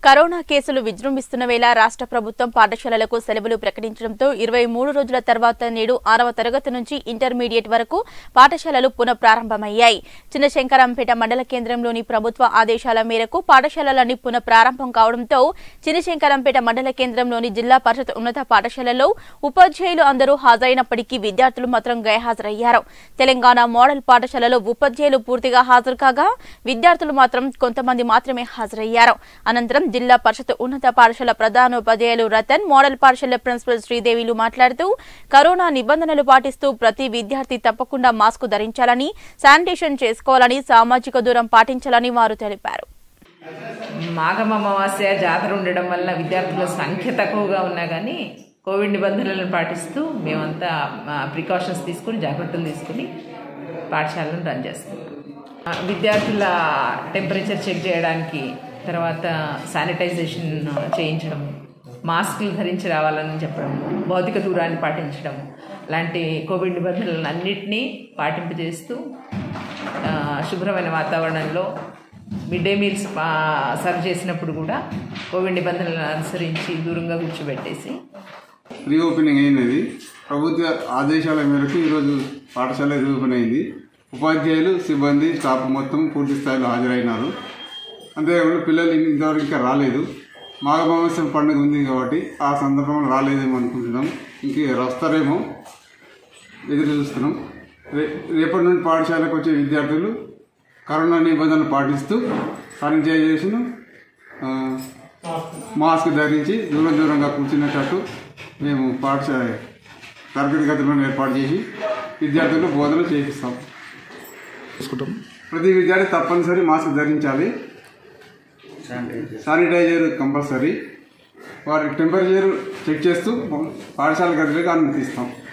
corona కేసులు విజృంభిస్తున్న వేళ రాష్ట్ర ప్రభుత్వం పాఠశాలలకు సెలవులు ప్రకటించడంతో ఇరవై మూడు రోజుల తర్వాత నేడు ఆరవ తరగతి నుంచి ఇంటర్మీడియట్ వరకు పాఠశాలలు పునః ప్రారంభమయ్యాయి చిన్నశంకరంపేట మండల కేంద్రంలోని ప్రభుత్వ ఆదేశాల మేరకు పాఠశాలలన్నీ పునః ప్రారంభం కావడంతో చిన్నశంకరంపేట మండల కేంద్రంలోని జిల్లా పరిషత్ ఉన్నత పాఠశాలలో ఉపాధ్యాయులు అందరూ హాజరైనప్పటికీ విద్యార్థులు మాత్రం గైహాజరయ్యారు తెలంగాణ మోడల్ పాఠశాలలో ఉపాధ్యాయులు పూర్తిగా హాజరు కాగా విద్యార్థులు మాత్రం కొంతమంది మాత్రమే హాజరయ్యారు అనంతరం జిల్లా పరిషత్ ఉన్నత పాఠశాల ప్రధానోపాధ్యాయులు రతన్ మోడల్ పాఠశాల ప్రిన్సిపల్ శ్రీదేవిలు మాట్లాడుతూ కరోనా నిబంధనలు పాటిస్తూ ప్రతి విద్యార్థి తప్పకుండా మాస్క్ ధరించాలని శానిటేషన్ చేసుకోవాలని సామాజిక దూరం పాటించాలని వారు తెలిపారు మాఘం అమావాస్య జాతర ఉండడం వల్ల విద్యార్థుల సంఖ్య తక్కువగా ఉన్నా కానీ కోవిడ్ నిబంధనలను పాటిస్తూ మేమంతా ప్రికాషన్స్ తీసుకుని జాగ్రత్తలు తీసుకుని పాఠశాలను రన్ చేస్తాం ఆ, విద్యార్థుల టెంపరేచర్ చెక్ చేయడానికి తర్వాత శానిటైజేషన్ చేయించడం మాస్కులు ధరించి రావాలని చెప్పడం భౌతిక దూరాన్ని పాటించడం లాంటి కోవిడ్ నిబంధనలను అన్నింటినీ పాటింపజేస్తూ ఆ, శుభ్రమైన వాతావరణంలో మిడ్ డే మీల్స్ ఆ, సర్వ్ చేసినప్పుడు కూడా కోవిడ్ నిబంధనలను అనుసరించి దూరంగా కూర్చోబెట్టేసి రీఓపెనింగ్ అయినది ప్రభుత్వ ఆదేశాల మేరకు ఈరోజు పాఠశాల రీఓపెన్ అయింది ఉపాధ్యాయులు సిబ్బంది స్టాఫ్ మొత్తం పూర్తి స్థాయిలో హాజరైనారు అంతేకాకుండా పిల్లలు ఇంతవరకు ఇంకా రాలేదు మాఘమాసం పండుగ ఉంది కాబట్టి ఆ సందర్భంలో రాలేదేమో అనుకుంటున్నాం ఇంక వస్తారేమో ఎదురు చూస్తున్నాం రే రేపటి నుండి పాఠశాలకు వచ్చే విద్యార్థులు కరోనా నిబంధనలు పాటిస్తూ శానిటైజేషన్ ఆ, మాస్క్ ధరించి దూరం దూరంగా కూర్చునేటట్టు మేము పాఠశాల తరగతి గదులను ఏర్పాటు చేసి విద్యార్థులకు బోధన చేపిస్తాం ప్రతి విద్యార్థి తప్పనిసరి మాస్క్ ధరించాలి శానిటైజర్ కంపల్సరీ వారి టెంపరేచర్ చెక్ చేస్తూ పాఠశాల గదిలోకి అనుమతిస్తాం